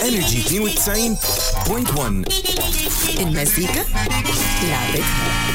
انرجي 92.1 المزيكا لعبتها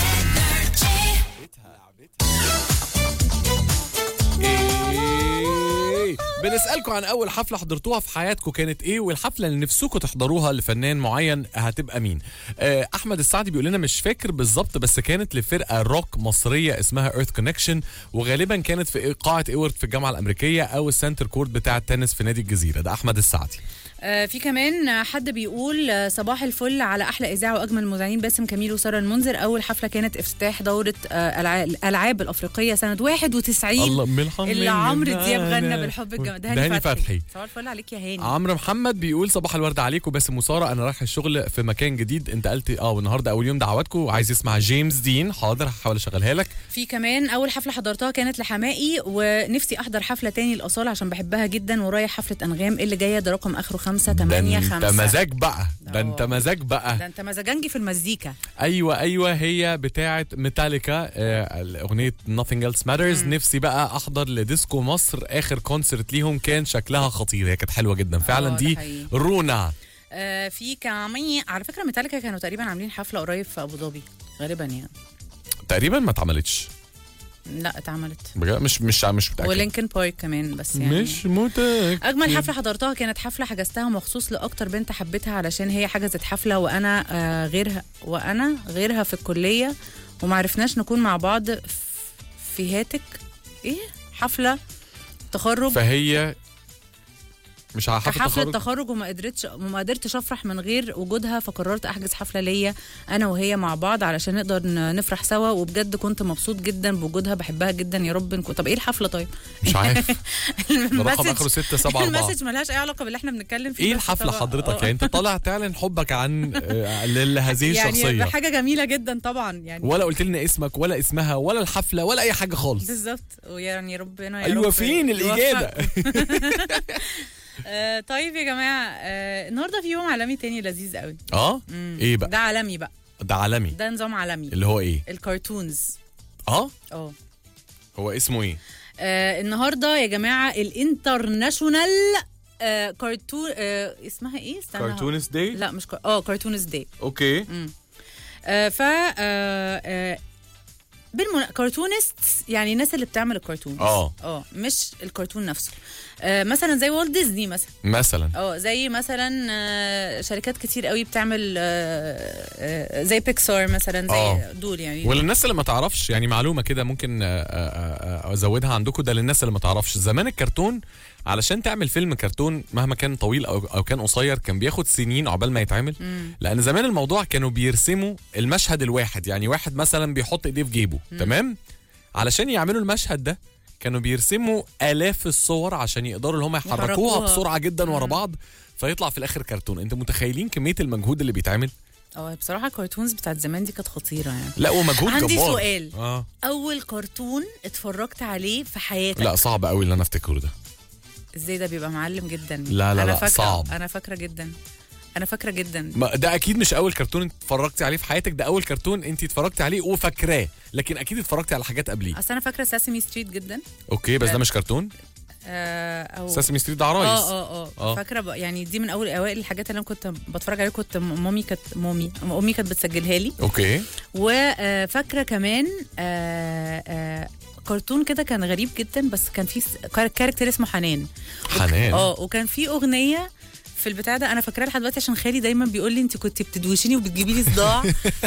إيه. بنسألكم عن أول حفلة حضرتوها في حياتكم كانت إيه والحفلة اللي نفسكم تحضروها لفنان معين هتبقى مين؟ آه، أحمد السعدي بيقول لنا مش فاكر بالظبط بس كانت لفرقة روك مصرية اسمها ايرث كونكشن وغالبا كانت في قاعة ايورت في الجامعة الأمريكية أو السنتر كورت بتاع التنس في نادي الجزيرة ده أحمد السعدي آه، في كمان حد بيقول آه، صباح الفل على احلى اذاعه واجمل المذيعين باسم كميل وساره المنذر اول حفله كانت افتتاح دوره آه، الع- الالعاب الافريقيه سنه 91 الله ملحم اللي عمرو دياب غنى بالحب الجميل ده هاني فتحي صباح الفل عليك يا هاني عمرو محمد بيقول صباح الورد عليكم باسم وساره انا رايح الشغل في مكان جديد انتقلت اه والنهارده اول يوم دعواتكم وعايز يسمع جيمس دين حاضر هحاول اشغلها لك في كمان اول حفله حضرتها كانت لحمائي ونفسي احضر حفله تاني الاصاله عشان بحبها جدا ورايح حفله انغام اللي جايه ده رقم اخره 5 ده 8 انت 5 مزاج بقى ده انت آه. مزاج بقى ده انت مزاجنجي في المزيكا ايوه ايوه هي بتاعه ميتاليكا آه اغنيه nothing else matters نفسي بقى احضر لديسكو مصر اخر كونسرت ليهم كان شكلها خطير هي كانت حلوه جدا فعلا آه، ده دي حقيقي. رونا آه في كامي على فكره ميتاليكا كانوا تقريبا عاملين حفله قريب في ابو ظبي غالبا يعني تقريبا ما اتعملتش لا اتعملت بجد مش مش مش متاكد ولينكن بارك كمان بس يعني مش متاكد اجمل حفله حضرتها كانت حفله حجزتها مخصوص لاكتر بنت حبيتها علشان هي حجزت حفله وانا آه غيرها وانا غيرها في الكليه وما عرفناش نكون مع بعض ف- في هاتك ايه حفله تخرج فهي مش على حفله كحفله تخرج تخرج وما قدرتش وما قدرتش افرح من غير وجودها فقررت احجز حفله ليا انا وهي مع بعض علشان نقدر ن- نفرح سوا وبجد كنت مبسوط جدا بوجودها بحبها جدا يا رب نكون طب ايه الحفله طيب مش عارف ده رقم المسج- اخره 6 7 4 المسج ملهاش اي علاقه باللي احنا بنتكلم فيه ايه بس الحفله طبعا- حضرتك آه. يعني انت طالع تعلن حبك عن آه، لهذه يعني الشخصيه حاجه جميله جدا طبعا يعني ولا قلت لنا اسمك ولا اسمها ولا الحفله ولا اي حاجه خالص بالظبط ويعني ربنا يا ايوه رب فين الاجابه يوفقكم. آه طيب يا جماعه آه النهارده في يوم عالمي تاني لذيذ قوي اه ايه بقى ده عالمي بقى ده عالمي ده نظام عالمي اللي هو ايه الكرتونز اه اه هو اسمه ايه آه، النهارده يا جماعه الانترناشونال آه كرتون آه اسمها ايه استنى كرتونس داي لا مش كار... اه كرتونز داي اوكي آه ف آه آه بالمنا... كرتونست يعني الناس اللي بتعمل الكرتون اه. اه مش الكرتون نفسه آه مثلا زي والت ديزني مثلا مثلا اه زي مثلا آه شركات كتير قوي بتعمل آه آه زي بيكسار مثلا زي اه. دول يعني وللناس اللي ما تعرفش يعني معلومه كده ممكن آه، آه، آه، ازودها عندكم ده للناس اللي ما تعرفش زمان الكرتون علشان تعمل فيلم كرتون مهما كان طويل او او كان قصير كان بياخد سنين عقبال ما يتعمل لان زمان الموضوع كانوا بيرسموا المشهد الواحد يعني واحد مثلا بيحط ايديه في جيبه تمام علشان يعملوا المشهد ده كانوا بيرسموا الاف الصور عشان يقدروا ان هم يحركوها يحركوها. بسرعه جدا ورا بعض فيطلع في الاخر كرتون انتوا متخيلين كميه المجهود اللي بيتعمل اه بصراحه الكرتونز بتاعت زمان دي كانت خطيره يعني لا ومجهود عندي جبار سؤال. اه اول كرتون اتفرجت عليه في حياتك لا صعب قوي اللي انا افتكره ده ازاي ده بيبقى معلم جدا لا، لا، انا لا، فاكره صعب. انا فاكره جدا انا فاكره جدا ما ده اكيد مش اول كرتون انت اتفرجتي عليه في حياتك ده اول كرتون انت اتفرجتي عليه وفاكراه لكن اكيد اتفرجتي على حاجات قبليه اصل انا فاكره ساسمي ستريت جدا اوكي بس ده مش كرتون آه او ساسمي ستريت ده عرايس اه اه اه آه. فاكره بقى- يعني دي من اول اوائل الحاجات اللي انا كنت بتفرج عليها كنت م- مامي كانت مامي امي كانت بتسجلها لي اوكي وفاكره كمان آه آه كرتون كده كان غريب جدا بس كان في س- كار- كاركتر اسمه حنان حنان اه وكان في اغنيه في البتاع ده انا فاكراها لحد دلوقتي عشان خالي دايما بيقول لي انت كنت بتدوشيني وبتجيبي لي صداع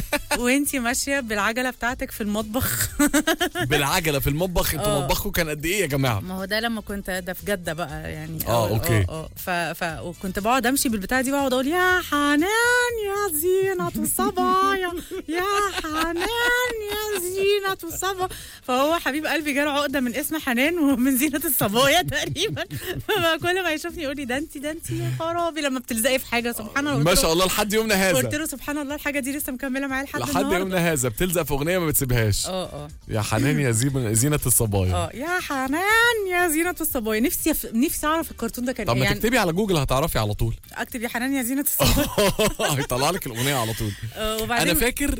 وانت ماشيه بالعجله بتاعتك في المطبخ بالعجله في المطبخ انتوا آه. مطبخكم كان قد ايه يا جماعه ما هو ده لما كنت ده في جده بقى يعني آه، أول- أوكي. اه ف... ف... وكنت بقعد امشي بالبتاع دي بقعد اقول يا حنان يا زينة الصبايا يا حنان يا زينة الصبا فهو حبيب قلبي جاله عقده من اسم حنان ومن زينة الصبايا تقريبا فبقى كل ما يشوفني يقول لي ده انت ده انت يا خرابي لما بتلزقي في حاجه سبحان الله ما قلت له- شاء الله لحد يومنا قلت هذا له سبحان الله الحاجه دي لسه مكمله معايا لحد لحد النهارده يومنا هذا بتلزق في اغنيه ما بتسيبهاش اه اه يا حنان يا زيب- زينه الصبايا اه يا حنان يا زينة الصبايا نفسي أف... نفسي اعرف الكرتون ده كان طب إيه. ما يعني تكتبي على جوجل هتعرفي على طول اكتب يا حنان يا زينة الصبايا هيطلع لك الاغنيه على طول آه، وبعدين انا فاكر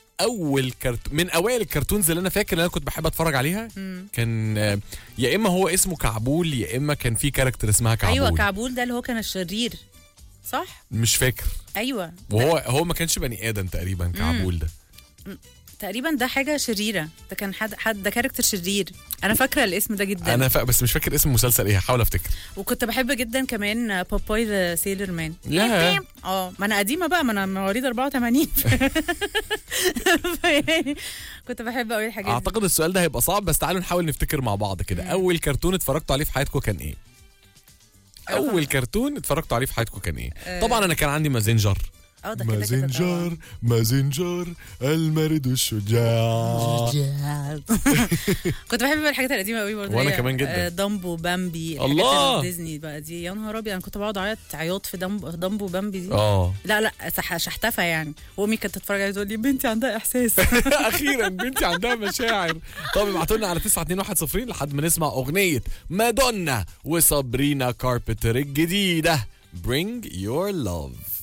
اول كرت... من اوائل الكرتونز اللي انا فاكر اللي انا كنت بحب اتفرج عليها كان آه، يا اما هو اسمه كعبول يا اما كان في كاركتر اسمها كعبول ايوه كعبول ده اللي هو كان الشرير صح مش فاكر ايوه وهو هو ما كانش بني ادم تقريبا كعبول ده تقريبا ده حاجه شريره ده كان حد حد ده كاركتر شرير انا فاكره الاسم ده جدا انا فا... بس مش فاكر اسم المسلسل ايه هحاول افتكر وكنت بحب جدا كمان باباي ذا سيلر مان ياه. اه ما انا قديمه بقى ما انا مواليد 84 فيعني كنت بحب قوي الحاجات دي اعتقد السؤال ده هيبقى صعب بس تعالوا نحاول نفتكر مع بعض كده اول كرتون اتفرجتوا عليه في حياتكم كان ايه اول كرتون اتفرجتوا عليه في حياتكم كان ايه طبعا انا كان عندي مازنجر اه ده كده كده مازنجر مازنجر المرد الشجاع كنت بحب بقى الحاجات القديمه قوي برضه وأنا هي، كمان جدا. آه، دامبو بامبي الحاجات الله. اللي في ديزني بقى دي يا نهار ابيض انا كنت بقعد اعيط عياط في دامبو دامبو بامبي دي اه لا لا صح شحتفه يعني وامي كانت تتفرج عليها تقول لي بنتي عندها احساس اخيرا بنتي عندها مشاعر طب ابعتوا لنا على 92110 لحد ما نسمع اغنيه مادونا وصابرينا كاربتر الجديده Bring Your Love